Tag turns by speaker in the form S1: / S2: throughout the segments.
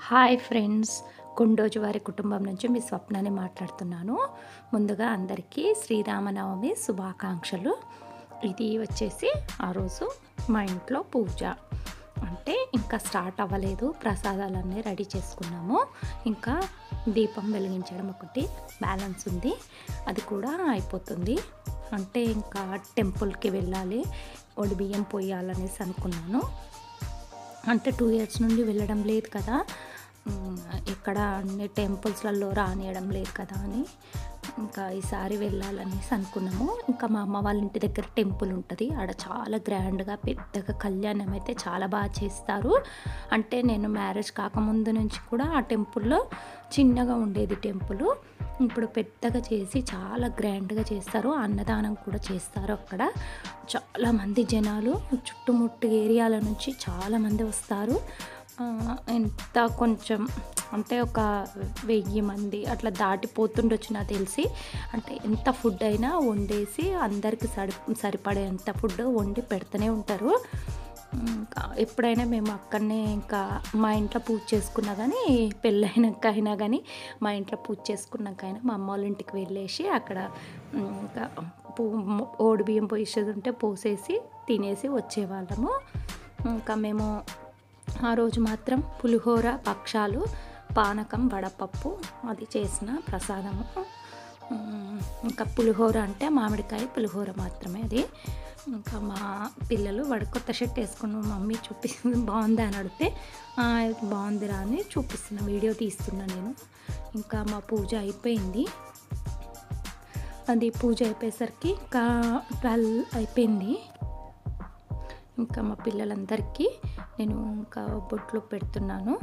S1: hi friends కుండోజు వారి కుటుంబం నుంచి మీ స్వప్నాన్ని మాట్లాడుతున్నాను ముందుగా అందరికీ శ్రీరామనవమి శుభాకాంక్షలు ఇది వచ్చేసి ఆ రోజు మా ఇంట్లో పూజ అంటే ఇంకా స్టార్ట్ అవ్వలేదు ప్రసాదాలన్నీ రెడీ చేసుకున్నాము ఇంకా దీపం వెలిగించడం ఒకటి బ్యాలెన్స్ ఉంది అది కూడా అయిపోతుంది అంటే ఇంకా టెంపుల్కి వెళ్ళాలి ఒడి బియ్యం పోయాలనేసి అనుకున్నాను అంటే టూ ఇయర్స్ నుండి వెళ్ళడం లేదు కదా ఉమ్, ఇక్కడ అన్ని టెంపుల్స్లలో రానియడం లేదు కదా అని ఇంకా ఈసారి వెళ్ళాలనేసి అనుకున్నాము ఇంకా మా అమ్మ వాళ్ళ ఇంటి దగ్గర టెంపుల్ ఉంటుంది ఆడ చాలా గ్రాండ్గా పెద్దగా కళ్యాణం అయితే చాలా బాగా చేస్తారు అంటే నేను మ్యారేజ్ కాకముందు నుంచి కూడా ఆ టెంపుల్లో చిన్నగా ఉండేది టెంపుల్ ఇప్పుడు పెద్దగా చేసి చాలా గ్రాండ్గా చేస్తారు అన్నదానం కూడా చేస్తారు అక్కడ చాలామంది జనాలు చుట్టుముట్టు ఏరియాల నుంచి చాలామంది వస్తారు ఆ, ఎంత కొంచెం అంటే ఒక వెయ్యి మంది అట్లా దాటిపోతుండొచ్చు నాకు తెలిసి అంటే ఎంత ఫుడ్ అయినా వండేసి అందరికి సరి సరిపడేంత ఫుడ్ వండి పెడుతూనే ఉంటారు ఇంకా ఎప్పుడైనా మేము అక్కడనే ఇంకా మా ఇంట్లో పూజ చేసుకున్నా కానీ పెళ్ళైనాక అయినా కానీ మా ఇంట్లో పూజ చేసుకున్నాక అయినా మా అమ్మ వాళ్ళ ఇంటికి వెళ్ళేసి అక్కడ ఉమ్, ఇంకా పూ ఓడి బియ్యం పోసేది ఉంటే పోసేసి తినేసి వచ్చేవాళ్ళము ఇంకా మేము ఆ రోజు మాత్రం పులిహోర భక్షాలు పానకం వడపప్పు అది చేసిన ప్రసాదము ఉమ్, ఇంకా పులిహోర అంటే మామిడికాయ పులిహోర మాత్రమే అది ఇంకా మా పిల్లలు వాడు కొత్త షర్ట్ వేసుకున్న మమ్మీ చూపిస్తుంది బాగుందా అని అడిగితే "ఆ, ఇది బాగుందిరా అని చూపిస్తున్న వీడియో తీస్తున్నా నేను ఇంకా మా పూజ అయిపోయింది అది పూజ అయిపోయేసరికి ఇంకా ట్వెల్వ్ అయిపోయింది ఇంకా మా పిల్లలందరికీ నేను ఇంకా బొట్లు పెడుతున్నాను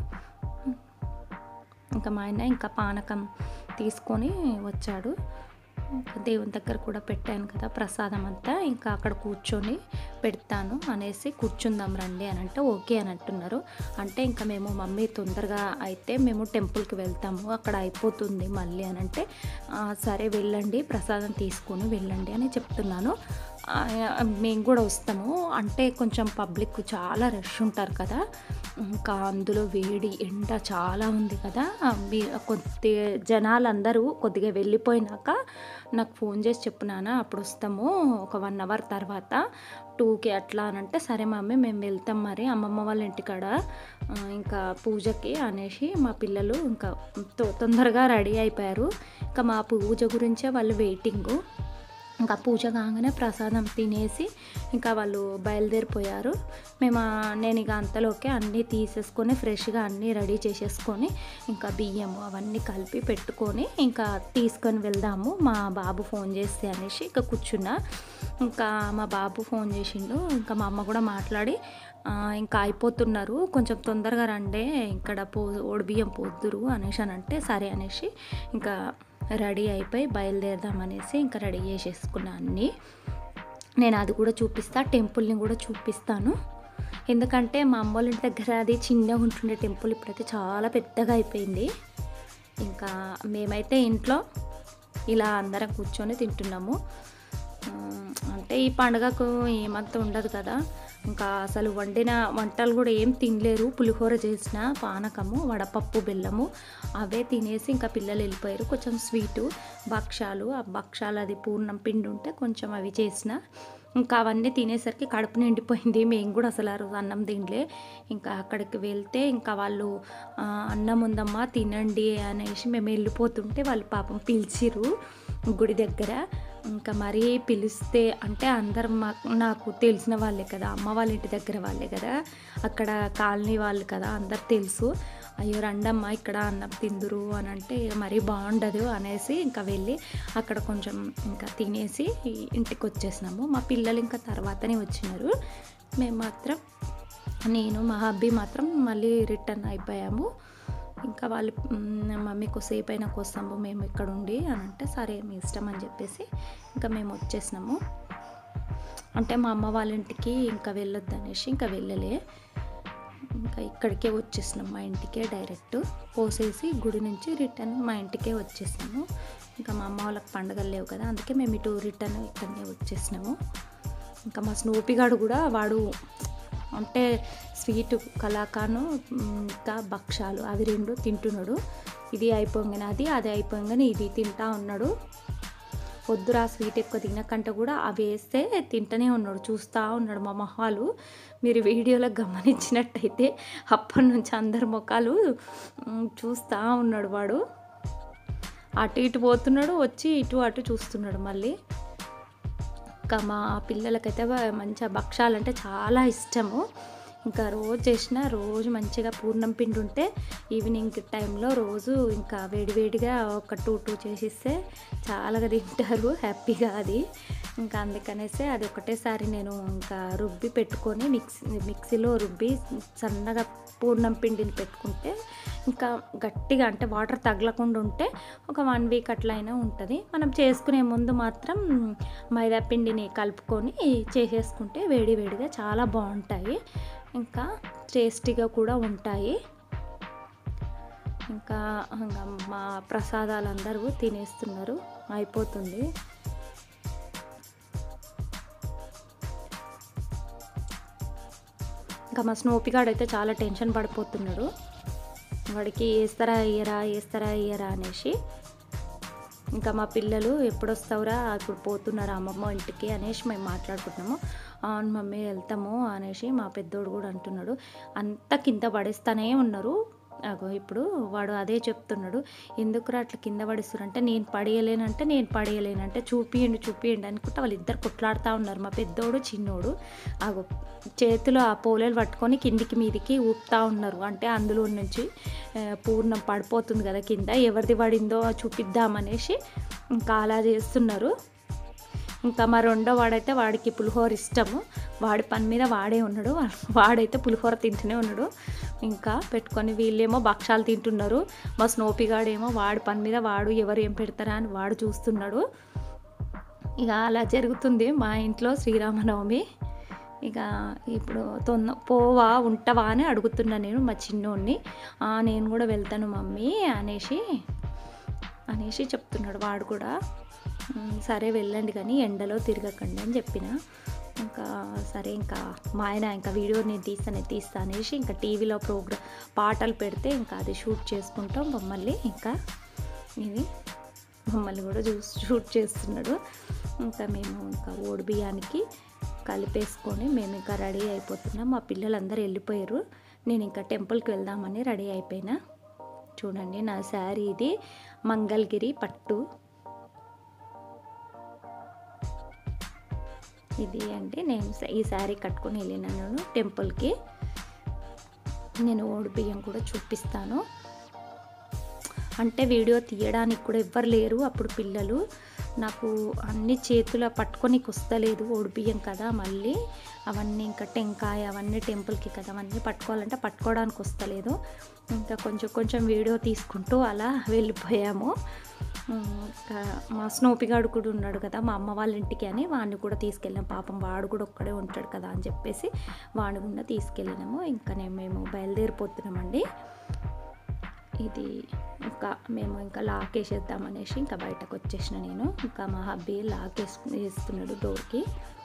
S1: ఇంకా మా ఆయన ఇంకా పానకం తీసుకొని వచ్చాడు ఇంకా దేవుని దగ్గర కూడా పెట్టాను కదా ప్రసాదం అంతా ఇంకా అక్కడ కూర్చొని పెడతాను అనేసి కూర్చుందాం రండి అని అంటే ఓకే అని అంటున్నారు అంటే ఇంకా మేము మమ్మీ తొందరగా అయితే మేము టెంపుల్కి వెళ్తాము అక్కడ అయిపోతుంది మళ్ళీ అని అంటే "ఆ, సరే వెళ్ళండి ప్రసాదం తీసుకొని వెళ్ళండి అని చెప్తున్నాను ఆ, మేము కూడా వస్తాము అంటే కొంచెం పబ్లిక్ చాలా రష్ ఉంటారు కదా ఇంకా అందులో వేడి ఎండ చాలా ఉంది కదా మీ కొద్ది జనాలందరూ కొద్దిగా వెళ్ళిపోయినాక నాకు ఫోన్ చేసి చెప్పునానా అప్పుడు వస్తాము ఒక వన్ అవర్ తర్వాత టూకి అట్లా అని అంటే సరే మమ్మీ మేము వెళ్తాం మరి అమ్మమ్మ వాళ్ళ ఇంటికాడ ఆ, ఇంకా పూజకి అనేసి మా పిల్లలు ఇంకా తొ- తొందరగా రెడీ అయిపోయారు ఇంకా మా పూజ గురించే వాళ్ళు వెయిటింగు ఇంకా పూజ కాగానే ప్రసాదం తినేసి ఇంకా వాళ్ళు బయలుదేరిపోయారు మేము ఆ, నేను ఇక అంతలోకే అన్నీ తీసేసుకొని ఫ్రెష్గా అన్నీ రెడీ చేసేసుకొని ఇంకా బియ్యము అవన్నీ కలిపి పెట్టుకొని ఇంకా తీసుకొని వెళ్దాము మా బాబు ఫోన్ చేస్తే అనేసి ఇంకా కూర్చున్నా ఇంకా మా బాబు ఫోన్ చేసిండు ఇంకా మా అమ్మ కూడా మాట్లాడి "ఆ, ఇంకా అయిపోతున్నారు కొంచెం తొందరగా రండే ఇక్కడ పో ఓడి బియ్యం పోద్దురు అనేసి అని అంటే సరే అనేసి ఇంకా రెడీ అయిపోయి బయలుదేరదాం అనేసి ఇంకా రెడీ చేసేసుకున్నా అన్నీ నేను అది కూడా చూపిస్తా టెంపుల్ని కూడా చూపిస్తాను ఎందుకంటే మా అమ్మ వాళ్ళ ఇంటి దగ్గర అది చిన్నగా ఉంటుండే టెంపుల్ ఇప్పుడైతే చాలా పెద్దగా అయిపోయింది ఇంకా మేమైతే ఇంట్లో ఇలా అందరం కూర్చొని తింటున్నాము ఉమ్, అంటే ఈ పండుగకు ఏమంత ఉండదు కదా ఇంకా అసలు వండిన వంటలు కూడా ఏం తినలేరు పులిహోర చేసిన పానకము వడపప్పు బెల్లము అవే తినేసి ఇంకా పిల్లలు వెళ్ళిపోయారు కొంచెం స్వీటు భక్షాలు ఆ భక్షాలు అది పూర్ణం పిండి ఉంటే కొంచెం అవి చేసిన ఇంకా అవన్నీ తినేసరికి కడుపు నిండిపోయింది మేము కూడా అసలు ఆ రోజు అన్నం తినలే ఇంకా అక్కడికి వెళ్తే ఇంకా వాళ్ళు "ఆ, అన్నం ఉందమ్మా తినండి అనేసి మేము వెళ్ళిపోతుంటే వాళ్ళు పాపం పిలిచిరు గుడి దగ్గర ఇంకా మరీ పిలిస్తే అంటే అందరం మాకు నాకు తెలిసిన వాళ్ళే కదా అమ్మ వాళ్ళ ఇంటి దగ్గర వాళ్ళే కదా అక్కడ కాలనీ వాళ్ళు కదా అందరు తెలుసు అయ్యో రండమ్మా ఇక్కడ అన్నం తిందురు అని అంటే ఇక మరీ బాగుండదు అనేసి ఇంకా వెళ్ళి అక్కడ కొంచెం ఇంకా తినేసి ఇంటికి వచ్చేసినాము మా పిల్లలు ఇంకా తర్వాతనే వచ్చినారు మేము మాత్రం నేను మా హబ్బీ మాత్రం మళ్ళీ రిటర్న్ అయిపోయాము ఇంకా వాళ్ళు "మ్, మమ్మీ కొద్దిసేపు అయినా వస్తాము మేము ఇక్కడ ఉండి అని అంటే సరే మీ ఇష్టం అని చెప్పేసి ఇంకా మేము వచ్చేసినాము అంటే మా అమ్మ వాళ్ళ ఇంటికి ఇంకా వెళ్ళొద్దు అనేసి ఇంకా వెళ్ళలే ఇంకా ఇక్కడికే వచ్చేసినాం మా ఇంటికే డైరెక్ట్ పోసేసి గుడి నుంచి రిటర్న్ మా ఇంటికే వచ్చేసినాము ఇంకా మా అమ్మ వాళ్ళకి పండగలు లేవు కదా అందుకే మేము ఇటు రిటర్న్ ఇక్కడనే వచ్చేసినాము ఇంకా మా స్నూపిగాడు కూడా వాడు అంటే స్వీట్ కలాకాను ఇంకా భక్షాలు అవి రెండు తింటున్నాడు ఇది అయిపోగానే అది అది అయిపోగానే ఇది తింటా ఉన్నాడు పొద్దురా స్వీట్ ఎక్కువ తినకంటే కూడా అవి వేస్తే తింటూనే ఉన్నాడు చూస్తూ ఉన్నాడు మా మొహాలు మీరు వీడియోలో గమనించినట్టయితే అప్పటి నుంచి అందరి ముఖాలు మ్, చూస్తూ ఉన్నాడు వాడు అటు ఇటు పోతున్నాడు వచ్చి ఇటు అటు చూస్తున్నాడు మళ్ళీ ఇంకా మా పిల్లలకైతే బ- మంచిగా భక్షాలంటే చాలా ఇష్టము ఇంకా రోజు చేసిన రోజు మంచిగా పూర్ణం పిండి ఉంటే ఈవినింగ్ టైంలో రోజు ఇంకా వేడివేడిగా ఒక టూ టూ చేసిస్తే చాలాగా తింటారు హ్యాపీగా అది ఇంకా అందుకనేసి అది ఒకటేసారి నేను ఇంకా రుబ్బి పెట్టుకొని మిక్సీ మిక్సీలో రుబ్బి సన్నగా పూర్ణం పిండిని పెట్టుకుంటే ఇంకా గట్టిగా అంటే వాటర్ తగలకుండా ఉంటే ఒక వన్ వీక్ అట్లా అయినా ఉంటుంది మనం చేసుకునే ముందు మాత్రం మైదా పిండిని కలుపుకొని చేసేసుకుంటే వేడి వేడిగా చాలా బాగుంటాయి ఇంకా టేస్టీగా కూడా ఉంటాయి ఇంకా ఇంకా మా ప్రసాదాలు అందరూ తినేస్తున్నారు అయిపోతుంది ఇంకా మా స్నోపిగాడు అయితే చాలా టెన్షన్ పడిపోతున్నాడు వాడికి వేస్తారా అయ్యరా వేస్తారా అయ్యరా అనేసి ఇంకా మా పిల్లలు ఎప్పుడు వస్తావురా ఇప్పుడు పోతున్నారు అమ్మమ్మ ఇంటికి అనేసి మేము మాట్లాడుకుంటున్నాము అవును మమ్మీ వెళ్తాము అనేసి మా పెద్దోడు కూడా అంటున్నాడు అంతా కింద పడేస్తానే ఉన్నారు అగో ఇప్పుడు వాడు అదే చెప్తున్నాడు ఎందుకురా అట్లా కింద పడిస్తారంటే నేను పడేయలేనంటే నేను పడేయలేనంటే చూపియండి చూపియండి అనుకుంటే వాళ్ళిద్దరు కొట్లాడుతూ ఉన్నారు మా పెద్దోడు చిన్నోడు అగో చేతిలో ఆ పోలేలు పట్టుకొని కిందికి మీదికి ఊపుతా ఉన్నారు అంటే అందులో నుంచి ఆ, పూర్ణం పడిపోతుంది కదా కింద ఎవరిది పడిందో చూపిద్దామనేసి ఇంకా అలా చేస్తున్నారు ఇంకా మా రెండో వాడైతే వాడికి పులిహోర ఇష్టము వాడి పని మీద వాడే ఉన్నాడు వా- వాడైతే పులిహోర తింటూనే ఉన్నాడు ఇంకా పెట్టుకొని వీళ్ళేమో భక్షాలు తింటున్నారు మా స్నోపిగాడేమో వాడి పని మీద వాడు ఎవరు ఏం పెడతారా అని వాడు చూస్తున్నాడు ఇక అలా జరుగుతుంది మా ఇంట్లో శ్రీరామనవమి ఇక ఇప్పుడు తొంద పోవా ఉంటావా అని అడుగుతున్నా నేను మా చిన్నోడిని "ఆ, నేను కూడా వెళ్తాను మమ్మీ అనేసి అనేసి చెప్తున్నాడు వాడు కూడా "ఉమ్, సరే వెళ్ళండి కానీ ఎండలో తిరగకండి అని చెప్పిన ఇంకా సరే ఇంకా మా ఆయన ఇంకా వీడియో నేను తీస్తానే తీస్తా అనేసి ఇంకా టీవీలో ప్రోగ్రామ్ పాటలు పెడితే ఇంకా అది షూట్ చేసుకుంటాం మమ్మల్ని ఇంకా ఇది మమ్మల్ని కూడా చూ షూట్ చేస్తున్నాడు ఇంకా మేము ఇంకా ఓడి బియ్యానికి కలిపేసుకొని మేము ఇంకా రెడీ అయిపోతున్నాం మా పిల్లలందరూ వెళ్ళిపోయారు నేను ఇంకా టెంపుల్కి వెళ్దామని రెడీ అయిపోయినా చూడండి నా శారీ ఇది మంగళగిరి పట్టు ఇది అంటే నేను స- ఈ శారీ కట్టుకొని వెళ్ళినాను టెంపుల్కి నేను ఓడి బియ్యం కూడా చూపిస్తాను అంటే వీడియో తీయడానికి కూడా ఎవ్వరు లేరు అప్పుడు పిల్లలు నాకు అన్ని చేతుల పట్టుకొనికి వస్తలేదు బియ్యం కదా మళ్ళీ అవన్నీ ఇంకా టెంకాయ అవన్నీ టెంపుల్కి కదా అవన్నీ పట్టుకోవాలంటే పట్టుకోవడానికి వస్తలేదు ఇంకా కొంచెం కొంచెం వీడియో తీసుకుంటూ అలా వెళ్ళిపోయాము ఉమ్, ఇంకా మా స్నోపిగాడు కూడా ఉన్నాడు కదా మా అమ్మ వాళ్ళ ఇంటికి అని వాడిని కూడా తీసుకెళ్ళాం పాపం వాడు కూడా ఒక్కడే ఉంటాడు కదా అని చెప్పేసి వాడిని కూడా తీసుకెళ్ళినాము ఇంకా నేను మేము బయలుదేరిపోతున్నామండి ఇది ఇంకా మేము ఇంకా లాక్ వేసేద్దాం అనేసి ఇంకా బయటకు వచ్చేసిన నేను ఇంకా మా హబ్బీ లాక్ వేసు వేస్తున్నాడు డోర్కి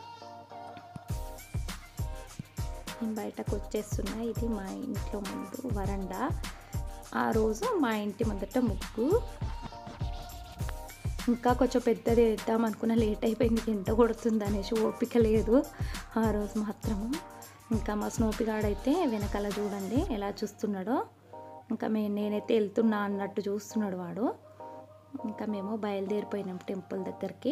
S1: నేను బయటకు వచ్చేస్తున్నా ఇది మా ఇంట్లో ముందు వరండా ఆ రోజు మా ఇంటి ముందట ముగ్గు ఇంకా కొంచెం పెద్దది వేద్దాం అనుకున్న లేట్ అయిపోయింది ఎంత కొడుతుంది అనేసి ఓపిక లేదు ఆ రోజు మాత్రము ఇంకా మా స్నోపిగాడైతే వెనకాల చూడండి ఎలా చూస్తున్నాడో ఇంకా మే నేనైతే వెళ్తున్నా అన్నట్టు చూస్తున్నాడు వాడు ఇంకా మేము బయలుదేరిపోయినాం టెంపుల్ దగ్గరికి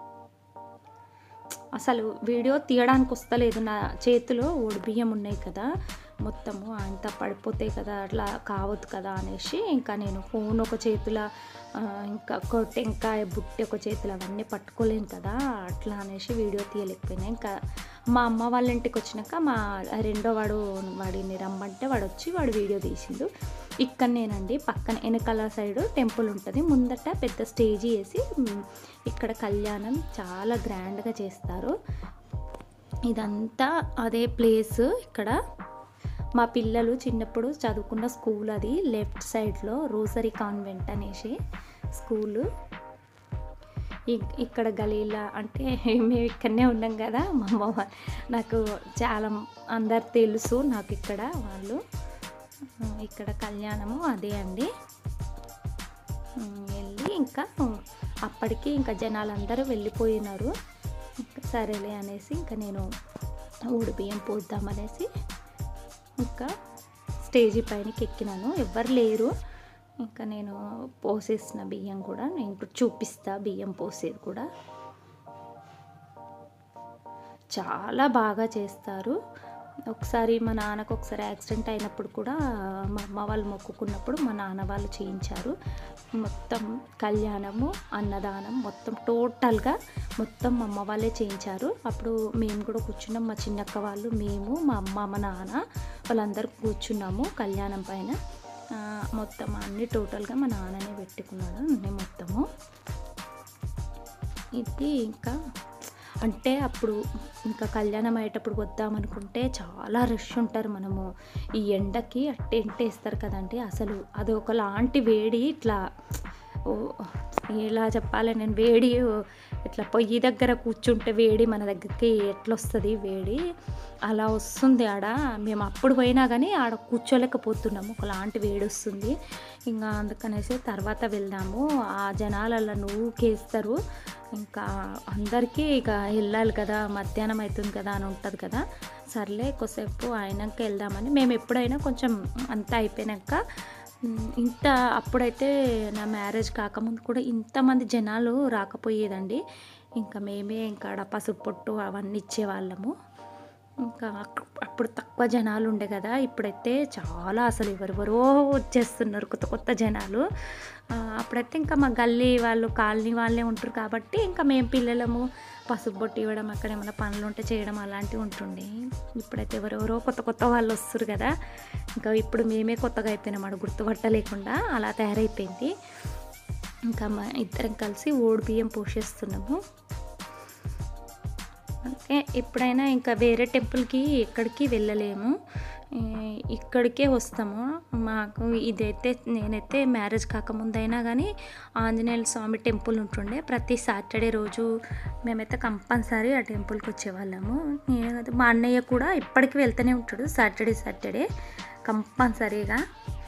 S1: అసలు వీడియో తీయడానికి వస్తలేదు నా చేతిలో ఓడి బియ్యం ఉన్నాయి కదా మొత్తము అంత పడిపోతాయి కదా అట్లా కావద్దు కదా అనేసి ఇంకా నేను ఫోన్ ఒక చేతుల ఆ, ఇంకా ఒక టెంకాయ బుట్టి ఒక చేతులు అవన్నీ పట్టుకోలేను కదా అట్లా అనేసి వీడియో తీయలేకపోయినా ఇంకా మా అమ్మ వాళ్ళ ఇంటికి వచ్చినాక మా రెండో వాడు వాడిని రమ్మంటే వాడు వచ్చి వాడు వీడియో తీసిండు ఇక్కడ నేనండి పక్కన వెనకాల సైడ్ టెంపుల్ ఉంటుంది ముందట పెద్ద స్టేజీ వేసి మ్, ఇక్కడ కళ్యాణం చాలా గ్రాండ్గా చేస్తారు ఇదంతా అదే ప్లేస్ ఇక్కడ మా పిల్లలు చిన్నప్పుడు చదువుకున్న స్కూల్ అది లెఫ్ట్ సైడ్లో రోసరీ కాన్వెంట్ అనేసి స్కూలు ఇక్- ఇక్కడ గలీలా అంటే మేము ఇక్కడనే ఉన్నాం కదా మా అమ్మ వా- నాకు చాలా అందరు తెలుసు నాకు ఇక్కడ వాళ్ళు ఆ, ఇక్కడ కళ్యాణము అదే అండి ఉమ్, వెళ్ళి ఇంకా అప్పటికి ఇంకా జనాలందరూ వెళ్ళిపోయినారు ఇంకా సరేలే అనేసి ఇంకా నేను ఊడి బియ్యం పోద్దామనేసి ఇంకా స్టేజీ పైనకి ఎక్కినాను ఎవ్వరు లేరు ఇంకా నేను పోసేసిన బియ్యం కూడా నేను ఇప్పుడు చూపిస్తా బియ్యం పోసేది కూడా చాలా బాగా చేస్తారు ఒకసారి మా నాన్నకు ఒకసారి యాక్సిడెంట్ అయినప్పుడు కూడా మా అమ్మ వాళ్ళు మొక్కుకున్నప్పుడు మా నాన్న వాళ్ళు చేయించారు మొత్తం కళ్యాణము అన్నదానం మొత్తం టోటల్గా మొత్తం మా అమ్మ వాళ్ళే చేయించారు అప్పుడు మేము కూడా కూర్చున్నాం మా చిన్నక్క వాళ్ళు మేము మా అమ్మ మా నాన్న వాళ్ళందరూ కూర్చున్నాము కళ్యాణం పైన ఆ, మొత్తం అన్ని టోటల్గా మా నాన్ననే పెట్టుకున్నాడు అన్నీ మొత్తము ఇది ఇంకా అంటే అప్పుడు ఇంకా కళ్యాణం అయ్యేటప్పుడు వద్దామనుకుంటే చాలా రష్ ఉంటారు మనము ఈ ఎండకి ఆ టెంట్ వేస్తారు కదండి అసలు అది ఒకలాంటి వేడి ఇట్లా ఓ ఎలా చెప్పాలి నేను వేడి ఇట్లా పొయ్యి దగ్గర కూర్చుంటే వేడి మన దగ్గరికి ఎట్లా వస్తుంది వేడి అలా వస్తుంది ఆడ మేము అప్పుడు పోయినా కానీ ఆడ కూర్చోలేకపోతున్నాము ఒకలాంటి వేడి వస్తుంది ఇంకా అందుకనేసి తర్వాత వెళ్దాము ఆ జనాలలో నూకేస్తారు ఇంకా అందరికీ ఇక వెళ్ళాలి కదా మధ్యాహ్నం అవుతుంది కదా అని ఉంటుంది కదా సర్లే కొద్దిసేపు అయినాక వెళ్దామని మేము ఎప్పుడైనా కొంచెం అంతా అయిపోయినాక ఉమ్, ఇంత అప్పుడైతే నా మ్యారేజ్ కాకముందు కూడా ఇంతమంది జనాలు రాకపోయేదండి ఇంకా మేమే ఇంకా ఆడ పసుపు పొట్టు అవన్నీ ఇచ్చేవాళ్ళము ఇంకా అక్- అప్పుడు తక్కువ జనాలు ఉండే కదా ఇప్పుడైతే చాలా అసలు ఎవరెవరో వచ్చేస్తున్నారు కొత్త కొత్త జనాలు ఆ, అప్పుడైతే ఇంకా మా గల్లీ వాళ్ళు కాలనీ వాళ్ళే ఉంటారు కాబట్టి ఇంకా మేము పిల్లలము పసుపు బొట్టు ఇవ్వడం అక్కడ ఏమైనా పనులు ఉంటే చేయడం అలాంటివి ఉంటుండే ఇప్పుడైతే ఎవరెవరో కొత్త కొత్త వాళ్ళు వస్తారు కదా ఇంకా ఇప్పుడు మేమే కొత్తగా అయిపోయినాం అక్కడ గుర్తుపట్టలేకుండా అలా తయారైపోయింది ఇంకా మా ఇద్దరం కలిసి ఓడి బియ్యం పోషిస్తున్నాము అంటే ఎప్పుడైనా ఇంకా వేరే టెంపుల్కి ఎక్కడికి వెళ్ళలేము ఈ ఇక్కడికే వస్తాము మాకు ఇదైతే నేనైతే మ్యారేజ్ కాకముందైనా కానీ ఆంజనేయుల స్వామి టెంపుల్ ఉంటుండే ప్రతి సాటర్డే రోజు మేమైతే కంపల్సరీ ఆ టెంపుల్కి వచ్చేవాళ్ళము నేను మా అన్నయ్య కూడా ఇప్పటికీ వెళ్తూనే ఉంటాడు సాటర్డే సాటర్డే కంపల్సరీగా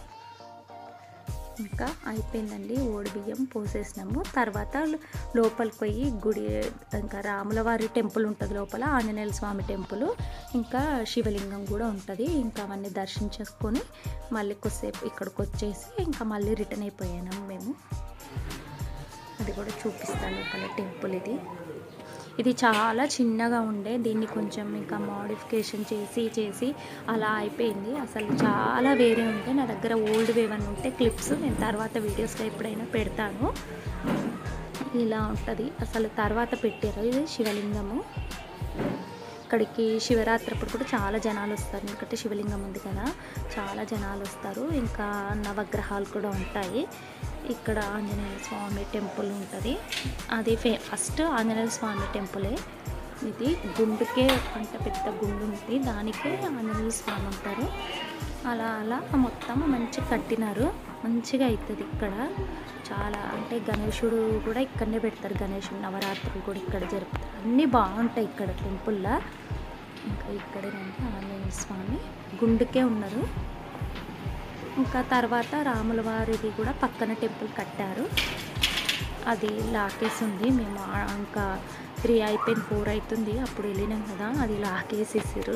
S1: ఇంకా అయిపోయిందండి ఓడి బియ్యం పోసేసినాము తర్వాత లోపలికి పోయి గుడి ఇంకా రాములవారి టెంపుల్ ఉంటుంది లోపల ఆంజనేయుల స్వామి టెంపుల్ ఇంకా శివలింగం కూడా ఉంటుంది ఇంకా అవన్నీ దర్శించేసుకొని మళ్ళీ కొద్దిసేపు ఇక్కడికి వచ్చేసి ఇంకా మళ్ళీ రిటర్న్ అయిపోయాము మేము అది కూడా చూపిస్తాను లోపల టెంపుల్ ఇది ఇది చాలా చిన్నగా ఉండే దీన్ని కొంచెం ఇంకా మోడిఫికేషన్ చేసి చేసి అలా అయిపోయింది అసలు చాలా వేరే ఉండే నా దగ్గర ఓల్డ్ ఏమన్నా ఉంటే క్లిప్స్ నేను తర్వాత వీడియోస్లో ఎప్పుడైనా పెడతాను ఇలా ఉంటుంది అసలు తర్వాత పెట్టారు ఇది శివలింగము ఇక్కడికి శివరాత్రి అప్పుడు కూడా చాలా జనాలు వస్తారు ఎందుకంటే శివలింగం ఉంది కదా చాలా జనాలు వస్తారు ఇంకా నవగ్రహాలు కూడా ఉంటాయి ఇక్కడ ఆంజనేయ స్వామి టెంపుల్ ఉంటుంది అది ఫే ఫస్ట్ ఆంజనేయ స్వామి టెంపులే ఇది గుండుకే అంత పెద్ద గుండు ఉంది దానికే ఆంజనేయ స్వామి ఉంటారు అలా అలా మొత్తం మంచిగా కట్టినారు మంచిగా అవుతుంది ఇక్కడ చాలా అంటే గణేశుడు కూడా ఇక్కడనే పెడతారు గణేశుడు నవరాత్రులు కూడా ఇక్కడ జరుపుతారు అన్నీ బాగుంటాయి ఇక్కడ టెంపుల్లో ఇంకా ఇక్కడేనంటే ఆంజనేయ స్వామి గుండుకే ఉన్నారు ఇంకా తర్వాత రాముల వారిది కూడా పక్కన టెంపుల్ కట్టారు అది లాకేసి ఉంది మేము ఆ- ఇంకా త్రీ అయిపోయింది ఫోర్ అవుతుంది అప్పుడు వెళ్ళినాం కదా అది లాకేసేసారు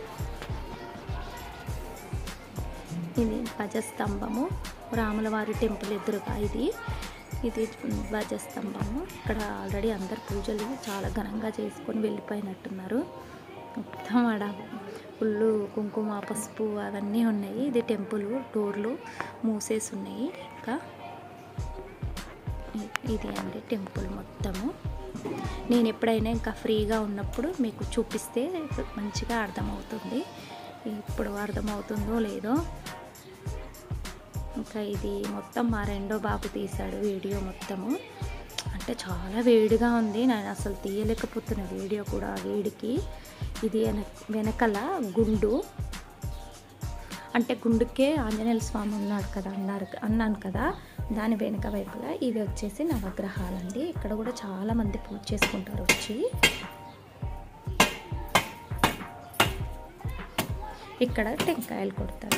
S1: ఇది ధ్వజస్తంభము రాములవారి టెంపుల్ ఎదురుగా ఇది ఇది ధ్వజస్తంభము ఇక్కడ ఆల్రెడీ అందరు పూజలు చాలా ఘనంగా చేసుకొని వెళ్ళిపోయినట్టున్నారు మొత్తం ఆడ పుల్లు కుంకుమ పసుపు అవన్నీ ఉన్నాయి ఇది టెంపుల్ డోర్లు మూసేసి ఉన్నాయి ఇంకా ఇ- ఇది అండి టెంపుల్ మొత్తము నేను ఎప్పుడైనా ఇంకా ఫ్రీగా ఉన్నప్పుడు మీకు చూపిస్తే మంచిగా అర్థమవుతుంది ఇప్పుడు అర్థమవుతుందో లేదో ఇంకా ఇది మొత్తం మా రెండో బాబు తీశాడు వీడియో మొత్తము అంటే చాలా వేడిగా ఉంది నేను అసలు తీయలేకపోతున్న వీడియో కూడా ఆ వేడికి ఇది వెన- వెనకల గుండు అంటే గుండుకే ఆంజనేయ స్వామి ఉన్నాడు కదా అన్నారు అన్నాను కదా దాని వెనుక వైపుగా ఇవి వచ్చేసి నవగ్రహాలండి ఇక్కడ కూడా చాలామంది పూజ చేసుకుంటారు వచ్చి ఇక్కడ టెంకాయలు కొడతారు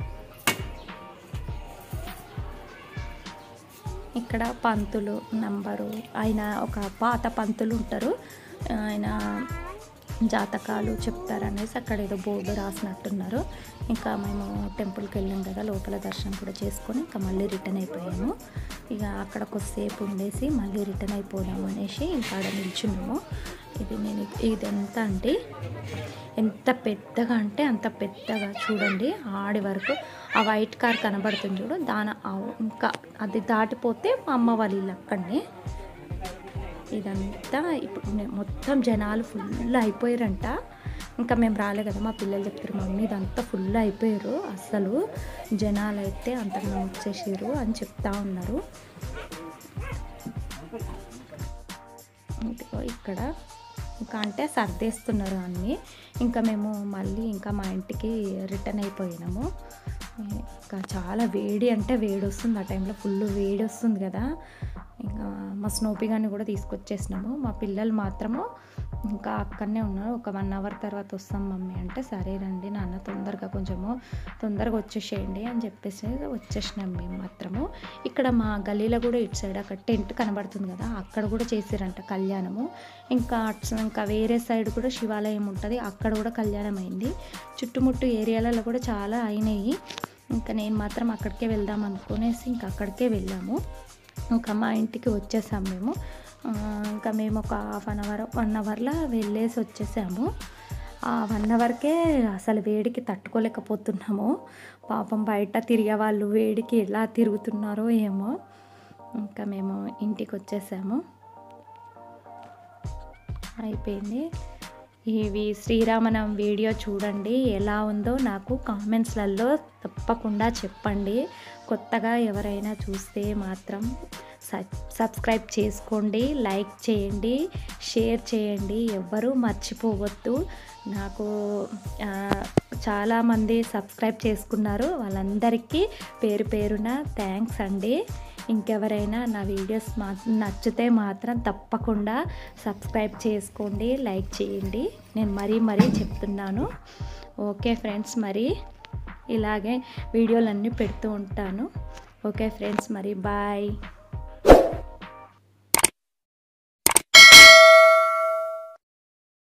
S1: ఇక్కడ పంతులు నంబరు ఆయన ఒక పాత పంతులు ఉంటారు ఆయన జాతకాలు చెప్తారనేసి అక్కడ ఏదో బోర్డు రాసినట్టున్నారు ఇంకా మేము టెంపుల్కి వెళ్ళాం కదా లోపల దర్శనం కూడా చేసుకొని ఇంకా మళ్ళీ రిటర్న్ అయిపోయాము ఇక అక్కడ కొద్దిసేపు ఉండేసి మళ్ళీ రిటర్న్ అయిపోదాం అనేసి ఇంకా ఆడ నిల్చున్నాము ఇది నేను ఇది ఎంత అంటే ఎంత పెద్దగా అంటే అంత పెద్దగా చూడండి ఆడి వరకు ఆ వైట్ కార్ కనబడుతుంది చూడు దాని ఆ- ఇంకా అది దాటిపోతే మా అమ్మ వాళ్ళ ఇల్లు అక్కడనే ఇదంతా ఇప్పుడు నే- మొత్తం జనాలు ఫుల్ అయిపోయారంట ఇంకా మేము రాలే కదా మా పిల్లలు చెప్తారు మమ్మీ ఇదంతా ఫుల్ అయిపోయారు అస్సలు జనాలు అయితే అంతగా వచ్చేసారు అని చెప్తా ఉన్నారు ఇదిగో ఇక్కడ ఇంకా అంటే సర్దేస్తున్నారు అన్నీ ఇంకా మేము మళ్ళీ ఇంకా మా ఇంటికి రిటర్న్ అయిపోయినాము ఇంకా చాలా వేడి అంటే వేడి వస్తుంది ఆ టైంలో ఫుల్ వేడి వస్తుంది కదా ఇంకా మా స్నోపీ గారిని కూడా తీసుకొచ్చేసినాము మా పిల్లలు మాత్రము ఇంకా అక్కడనే ఉన్నారు ఒక వన్ అవర్ తర్వాత వస్తాం మమ్మీ అంటే సరే రండి నాన్న తొందరగా కొంచెము తొందరగా వచ్చేసేయండి అని చెప్పేసి వచ్చేసినాం మేము మాత్రము ఇక్కడ మా గల్లీలో కూడా ఇటు సైడ్ అక్కడ టెంట్ కనబడుతుంది కదా అక్కడ కూడా చేసారంట కళ్యాణము ఇంకా అటు ఇంకా వేరే సైడ్ కూడా శివాలయం ఉంటుంది అక్కడ కూడా కళ్యాణం అయింది చుట్టుముట్టు ఏరియాలలో కూడా చాలా అయినాయి ఇంకా నేను మాత్రం అక్కడికే వెళ్దాం అనుకునేసి ఇంకా అక్కడికే వెళ్ళాము ఇంకా మా ఇంటికి వచ్చేసాం మేము ఆ, ఇంకా మేము ఒక హాఫ్ అన్ అవర్ వన్ అవర్లో వెళ్ళేసి వచ్చేసాము ఆ వన్ అవర్కే అసలు వేడికి తట్టుకోలేకపోతున్నాము పాపం బయట తిరిగే వాళ్ళు వేడికి ఎలా తిరుగుతున్నారో ఏమో ఇంకా మేము ఇంటికి వచ్చేసాము అయిపోయింది ఇవి శ్రీరామనం వీడియో చూడండి ఎలా ఉందో నాకు కామెంట్స్లలో తప్పకుండా చెప్పండి కొత్తగా ఎవరైనా చూస్తే మాత్రం సబ్ సబ్స్క్రైబ్ చేసుకోండి లైక్ చేయండి షేర్ చేయండి ఎవ్వరూ మర్చిపోవద్దు నాకు ఆ, చాలామంది సబ్స్క్రైబ్ చేసుకున్నారు వాళ్ళందరికీ పేరు పేరున థ్యాంక్స్ అండి ఇంకెవరైనా నా వీడియోస్ మా నచ్చితే మాత్రం తప్పకుండా సబ్స్క్రైబ్ చేసుకోండి లైక్ చేయండి నేను మరీ మరీ చెప్తున్నాను ఓకే ఫ్రెండ్స్ మరి ఇలాగే వీడియోలన్నీ పెడుతూ ఉంటాను ఓకే ఫ్రెండ్స్ మరి బాయ్